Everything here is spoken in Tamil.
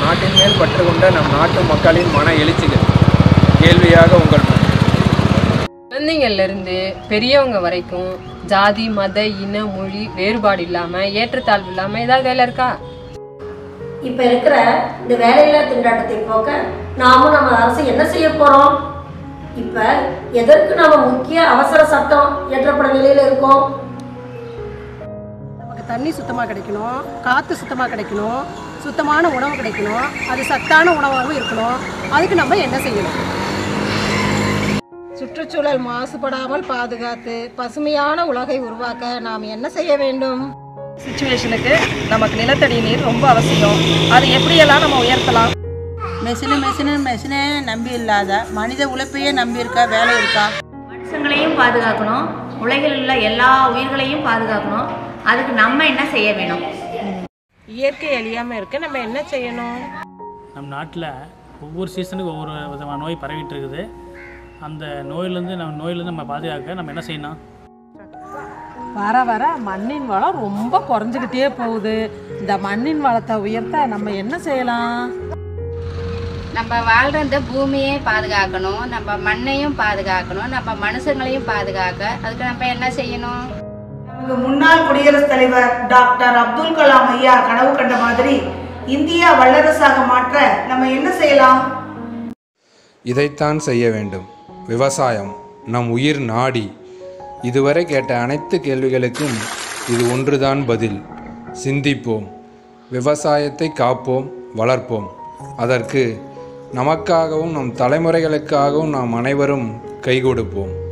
நாட்டின் மேல் பற்று கொண்ட நம் நாட்டு மக்களின் மன எழுச்சிகள் கேள்வியாக உங்கள் முன். குழந்தைங்கள்ல இருந்து பெரியவங்க வரைக்கும் ஜாதி மத இன மொழி வேறுபாடு இல்லாம ஏற்றத்தாழ்வு இல்லாம ஏதாவது வேலை இருக்கா இப்ப இருக்கிற இந்த வேலையில்லா திண்டாட்டத்தை போக்க நாமும் நம்ம அரசு என்ன செய்ய போறோம் இப்ப எதற்கு நாம முக்கிய அவசர சட்டம் இயற்றப்பட நிலையில இருக்கோம் நமக்கு தண்ணி சுத்தமாக கிடைக்கணும் காற்று சுத்தமாக கிடைக்கணும் சுத்தமான உணவு கிடைக்கணும் அது சத்தான உணவாகவும் இருக்கணும் அதுக்கு நம்ம என்ன செய்யணும் சுற்றுச்சூழல் மாசுபடாமல் பாதுகாத்து பசுமையான உலகை உருவாக்க நாம் என்ன செய்ய வேண்டும் சுச்சுவேஷனுக்கு நமக்கு நிலத்தடி நீர் ரொம்ப அவசியம் அது எப்படியெல்லாம் நம்ம உயர்த்தலாம் மெஷினு மெஷினு மெஷினே நம்பி இல்லாத மனித உழைப்பையே நம்பி இருக்க வேலை இருக்கா மனுஷங்களையும் பாதுகாக்கணும் உலகில் உள்ள எல்லா உயிர்களையும் பாதுகாக்கணும் அதுக்கு நம்ம என்ன செய்ய வேணும் இயற்கை அழியாமல் இருக்க நம்ம என்ன செய்யணும் நம் நாட்டில் ஒவ்வொரு சீசனுக்கு ஒவ்வொரு விதமான நோய் பரவிட்டு இருக்குது அந்த நோயிலேருந்து நம்ம நோயிலேருந்து நம்ம பாதுகாக்க நம்ம என்ன செய்யணும் வர வர மண்ணின் வளம் ரொம்ப குறைஞ்சிக்கிட்டே போகுது இந்த மண்ணின் வளத்தை உயர்த்த நம்ம என்ன செய்யலாம் நம்ம வாழ்கிற இந்த பூமியை பாதுகாக்கணும் நம்ம மண்ணையும் பாதுகாக்கணும் நம்ம மனுஷங்களையும் பாதுகாக்க அதுக்கு நம்ம என்ன செய்யணும் நமக்கு முன்னாள் குடியரசுத் தலைவர் டாக்டர் அப்துல் கலாம் ஐயா கனவு கண்ட மாதிரி இந்தியா வல்லரசாக மாற்ற நம்ம என்ன செய்யலாம் இதைத்தான் செய்ய வேண்டும் விவசாயம் நம் உயிர் நாடி இதுவரை கேட்ட அனைத்து கேள்விகளுக்கும் இது ஒன்றுதான் பதில் சிந்திப்போம் விவசாயத்தை காப்போம் வளர்ப்போம் அதற்கு நமக்காகவும் நம் தலைமுறைகளுக்காகவும் நாம் அனைவரும் கை கொடுப்போம்